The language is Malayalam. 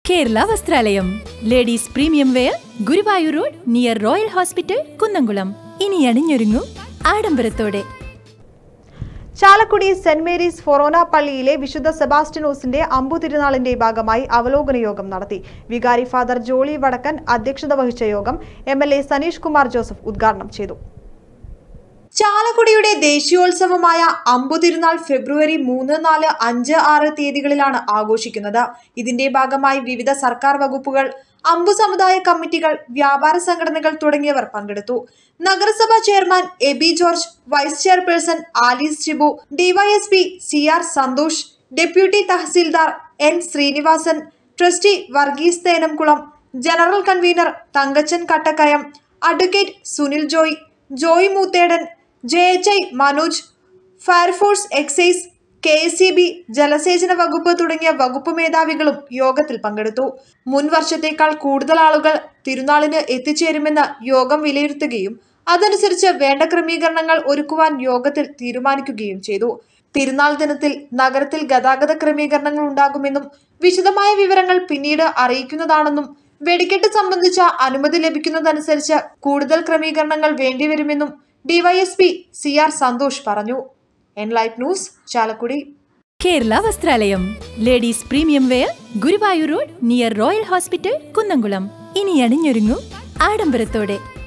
Kerala Vasthralayam ladies premium wear Guruvayur road near Royal Hospital Kunnamkulam ഇനി അണിഞ്ഞൊരുങ്ങൂ ആഡംബരത്തോടെ ചാലക്കുടി സെന്റ് മേരീസ് ഫൊറോന പള്ളിയിലെ വിശുദ്ധ സെബാസ്റ്റ്യനോസിന്റെ അമ്പു തിരുനാളിന്റെ ഭാഗമായി അവലോകന യോഗം നടത്തി വികാരി ഫാദർ ജോളി വടക്കൻ അധ്യക്ഷത വഹിച്ച യോഗം M L A Saneesh Kumar Joseph ഉദ്ഘാടനം ചെയ്തു ചാലക്കുടിയുടെ ദേശീയോത്സവമായ അമ്പുതിരുനാൾ ഫെബ്രുവരി മൂന്ന് നാല് അഞ്ച് ആറ് തീയതികളിലാണ് ആഘോഷിക്കുന്നത് ഇതിന്റെ ഭാഗമായി വിവിധ സർക്കാർ വകുപ്പുകൾ അമ്പു സമുദായ കമ്മിറ്റികൾ വ്യാപാര സംഘടനകൾ തുടങ്ങിയവർ പങ്കെടുത്തു നഗരസഭാ chairman Abi George vice chairperson Alice Shibu DYSP C R Santhosh deputy tahsildar N Sreenivasan trustee Varghese Thenamkulam general convener Thankachan Kattakkayam advocate Sunil Joy Joy Moothedan J H I Manoj fire force excise K S C B ജലസേചന വകുപ്പ് തുടങ്ങിയ വകുപ്പ് മേധാവികളും യോഗത്തിൽ പങ്കെടുത്തു മുൻ വർഷത്തേക്കാൾ കൂടുതൽ ആളുകൾ തിരുനാളിന് എത്തിച്ചേരുമെന്ന് യോഗം വിലയിരുത്തുകയും അതനുസരിച്ച് വേണ്ട ക്രമീകരണങ്ങൾ ഒരുക്കുവാൻ യോഗത്തിൽ തീരുമാനിക്കുകയും ചെയ്തു തിരുനാൾ ദിനത്തിൽ നഗരത്തിൽ ഗതാഗത ക്രമീകരണങ്ങൾ ഉണ്ടാകുമെന്നും വിശദമായ വിവരങ്ങൾ പിന്നീട് അറിയിക്കുന്നതാണെന്നും വെടിക്കെട്ട് സംബന്ധിച്ച അനുമതി ലഭിക്കുന്നതനുസരിച്ച് കൂടുതൽ ക്രമീകരണങ്ങൾ വേണ്ടിവരുമെന്നും ഡിവൈഎസ്പി സി ആർ സന്തോഷ് പറഞ്ഞു N Life News Chalakudy Kerala Vasthralayam ladies premium wear Guruvayur road near Royal Hospital Kunnamkulam ഇനി അണിഞ്ഞൊരുങ്ങൂ ആഡംബരത്തോടെ